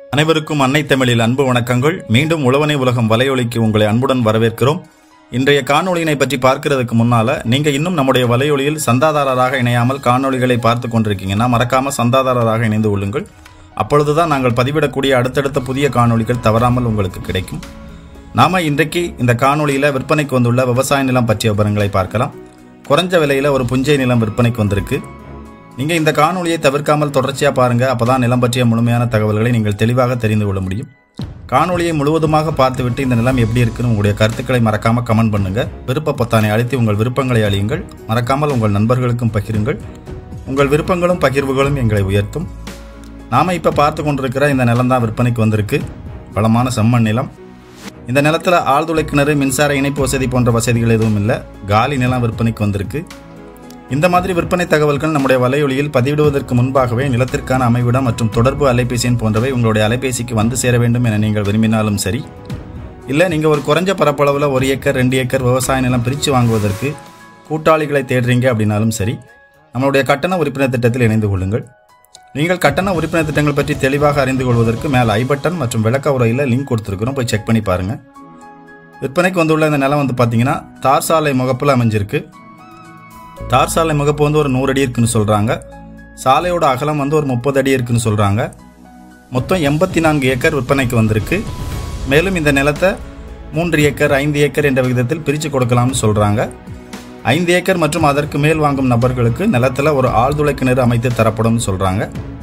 அனைவருக்கும் அன்னை தமிழில் அன்பு வணக்கங்கள் மீண்டும் உழவனை உலகம் வலையொலிக்கு உங்களை அன்புடன் வரவேற்கிறோம் இன்றைய காணொளியினை பற்றி பார்க்கிறதுக்கு முன்னால நீங்க இன்னும் நம்முடைய வலையொலியில் சந்தாதாரராக இணையாமல் காணொளிகளை பார்த்து கொண்டிருக்கீங்கன்னா மறக்காம சந்தாதாரராக இணைந்து கொள்ளுங்கள் அப்பொழுதுதான் நாங்கள் பதிவிடக்கூடிய அடுத்தடுத்த புதிய காணொளிகள் தவறாமல் உங்களுக்கு கிடைக்கும் நாம இன்றைக்கு இந்த காணொளியில விற்பனைக்கு வந்துள்ள விவசாய நிலம் பற்றிய விவரங்களை பார்க்கலாம் குறைஞ்ச விலையில ஒரு புஞ்சை நிலம் விற்பனைக்கு வந்திருக்கு நீங்க இந்த காணொளியை தவிர்க்காமல் தொடர்ச்சியா பாருங்க அப்பதான் நிலம் பற்றிய முழுமையான தகவல்களை நீங்கள் தெளிவாக தெரிந்து கொள்ள முடியும் காணொளியை முழுவதுமாக பார்த்துவிட்டு இந்த நிலம் எப்படி இருக்குன்னு உங்களுடைய கருத்துக்களை மறக்காம கமெண்ட் பண்ணுங்க விருப்ப பொத்தானை அழுத்தி உங்கள் விருப்பங்களை அழியுங்கள் மறக்காமல் உங்கள் நண்பர்களுக்கும் பகிருங்கள் உங்கள் விருப்பங்களும் பகிர்வுகளும் எங்களை உயர்த்தும் நாம இப்ப பார்த்து கொண்டிருக்கிற இந்த நிலம் தான் விற்பனைக்கு வந்திருக்கு வளமான செம்மண் நிலம் இந்த நிலத்துல ஆழ்துளை கிணறு மின்சார இணைப்பு வசதி போன்ற வசதிகள் எதுவும் இல்லை காலி நிலம் விற்பனைக்கு வந்திருக்கு இந்த மாதிரி விற்பனை தகவல்கள் நம்முடைய வலையொலியில் பதிவிடுவதற்கு முன்பாகவே நிலத்திற்கான அமைவிடம் மற்றும் தொடர்பு அலைபேசி எண் போன்றவை உங்களுடைய அலைபேசிக்கு வந்து சேர வேண்டும் என நீங்கள் விரும்பினாலும் சரி இல்லை நீங்கள் ஒரு குறைஞ்ச பரப்பளவில் ஒரு ஏக்கர் ரெண்டு ஏக்கர் விவசாய நிலம் பிரித்து வாங்குவதற்கு கூட்டாளிகளை தேடுறீங்க அப்படின்னாலும் சரி நம்மளுடைய கட்டண உறுப்பினர் திட்டத்தில் இணைந்து கொள்ளுங்கள் நீங்கள் கட்டண உறுப்பினர் திட்டங்கள் பற்றி தெளிவாக அறிந்து கொள்வதற்கு மேலே ஐ பட்டன் மற்றும் விளக்க உரையில் லிங்க் கொடுத்துருக்குறோம் போய் செக் பண்ணி பாருங்கள் விற்பனைக்கு வந்துள்ள இந்த நிலம் வந்து பார்த்தீங்கன்னா தார் சாலை முகப்பில் அமைஞ்சிருக்கு தார் சாலை முகப்பு வந்து ஒரு நூறு அடி இருக்குன்னு சொல்கிறாங்க சாலையோட அகலம் வந்து ஒரு முப்பது அடி இருக்குன்னு சொல்கிறாங்க மொத்தம் எண்பத்தி நான்கு ஏக்கர் விற்பனைக்கு வந்திருக்கு மேலும் இந்த நிலத்தை மூன்று ஏக்கர் ஐந்து ஏக்கர் என்ற விகிதத்தில் பிரித்து கொடுக்கலாம்னு சொல்கிறாங்க ஐந்து ஏக்கர் மற்றும் அதற்கு மேல் வாங்கும் நபர்களுக்கு நிலத்தில் ஒரு ஆழ்துளை கிணறு அமைத்து தரப்படும்னு சொல்கிறாங்க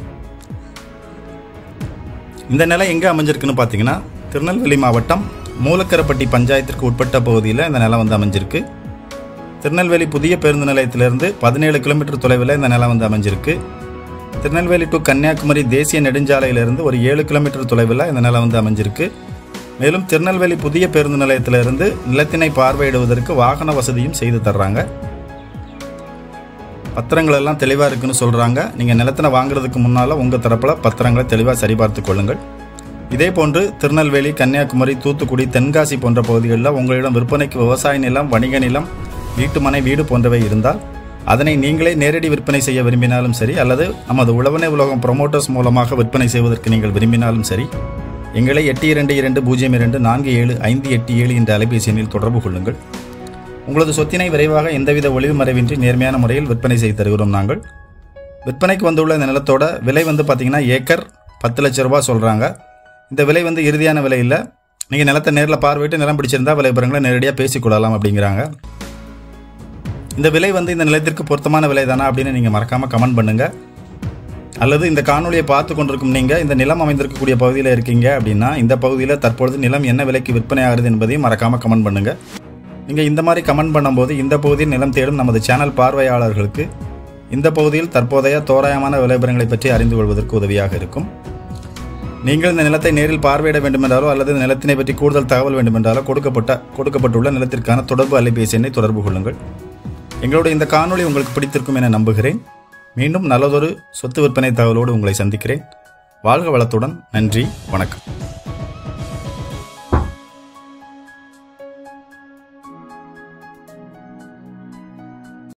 இந்த நிலம் எங்கே அமைஞ்சிருக்குன்னு பார்த்தீங்கன்னா திருநெல்வேலி மாவட்டம் மூலக்கரப்பட்டி பஞ்சாயத்திற்கு உட்பட்ட பகுதியில் இந்த நிலம் வந்து அமைஞ்சிருக்கு திருநெல்வேலி புதிய பேருந்து நிலையத்திலிருந்து பதினேழு கிலோமீட்டர் தொலைவில் இந்த நிலம் வந்து அமைஞ்சிருக்கு திருநெல்வேலி டு கன்னியாகுமரி தேசிய நெடுஞ்சாலையிலிருந்து ஒரு ஏழு கிலோமீட்டர் தொலைவில் இந்த நிலம் வந்து அமைஞ்சிருக்கு மேலும் திருநெல்வேலி புதிய பேருந்து நிலையத்திலிருந்து நிலத்தினை பார்வையிடுவதற்கு வாகன வசதியும் செய்து தர்றாங்க பத்திரங்கள் எல்லாம் தெளிவாக இருக்குன்னு சொல்கிறாங்க நீங்கள் நிலத்தினை வாங்குறதுக்கு முன்னால் உங்கள் தரப்பில் பத்திரங்களை தெளிவாக சரிபார்த்து கொள்ளுங்கள் இதே போன்று திருநெல்வேலி கன்னியாகுமரி தூத்துக்குடி தென்காசி போன்ற பகுதிகளில் உங்களிடம் விற்பனைக்கு விவசாய நிலம் வணிக நிலம் வீட்டுமனை வீடு போன்றவை இருந்தால் அதனை நீங்களே நேரடி விற்பனை செய்ய விரும்பினாலும் சரி அல்லது நமது உழவனை உலகம் ப்ரொமோட்டர்ஸ் மூலமாக விற்பனை செய்வதற்கு நீங்கள் விரும்பினாலும் சரி எங்களை எட்டு இரண்டு இரண்டு பூஜ்ஜியம் இரண்டு நான்கு ஏழு ஐந்து எட்டு ஏழு என்ற அலைபேசி எண்ணில் தொடர்பு கொள்ளுங்கள் உங்களது சொத்தினை விரைவாக எந்தவித ஒளிவு மறைவின்றி நேர்மையான முறையில் விற்பனை செய்து தருகிறோம் நாங்கள் விற்பனைக்கு வந்துள்ள இந்த நிலத்தோட விலை வந்து பார்த்தீங்கன்னா ஏக்கர் பத்து லட்ச ரூபாய் சொல்கிறாங்க இந்த விலை வந்து இறுதியான விலை இல்லை நீங்கள் நிலத்தை நேரில் பார்வையிட்டு நிலம் பிடிச்சிருந்தா விலை விவரங்களை நேரடியாக பேசிக்கொள்ளலாம் அப்படிங்கிறாங்க இந்த விலை வந்து இந்த நிலத்திற்கு பொருத்தமான விலை தானா அப்படின்னு நீங்கள் மறக்காமல் கமெண்ட் பண்ணுங்கள் அல்லது இந்த காணொலியை பார்த்து கொண்டிருக்கும் நீங்கள் இந்த நிலம் அமைந்திருக்கக்கூடிய பகுதியில் இருக்கீங்க அப்படின்னா இந்த பகுதியில் தற்பொழுது நிலம் என்ன விலைக்கு விற்பனை ஆகுது என்பதையும் மறக்காமல் கமெண்ட் பண்ணுங்கள் நீங்கள் இந்த மாதிரி கமெண்ட் பண்ணும்போது இந்த பகுதியில் நிலம் தேடும் நமது சேனல் பார்வையாளர்களுக்கு இந்த பகுதியில் தற்போதைய தோராயமான விளைபரங்களை பற்றி அறிந்து கொள்வதற்கு உதவியாக இருக்கும் நீங்கள் இந்த நிலத்தை நேரில் பார்வையிட வேண்டுமென்றாலோ அல்லது இந்த நிலத்தினை பற்றி கூடுதல் தகவல் வேண்டுமென்றாலோ கொடுக்கப்பட்ட கொடுக்கப்பட்டுள்ள நிலத்திற்கான தொடர்பு அலைபேசி எண்ணை தொடர்பு கொள்ளுங்கள் எங்களுடைய இந்த காணொளி உங்களுக்கு பிடித்திருக்கும் என நம்புகிறேன் மீண்டும் நல்லதொரு சொத்து விற்பனை தகவலோடு உங்களை சந்திக்கிறேன் வாழ்க வளத்துடன் நன்றி வணக்கம்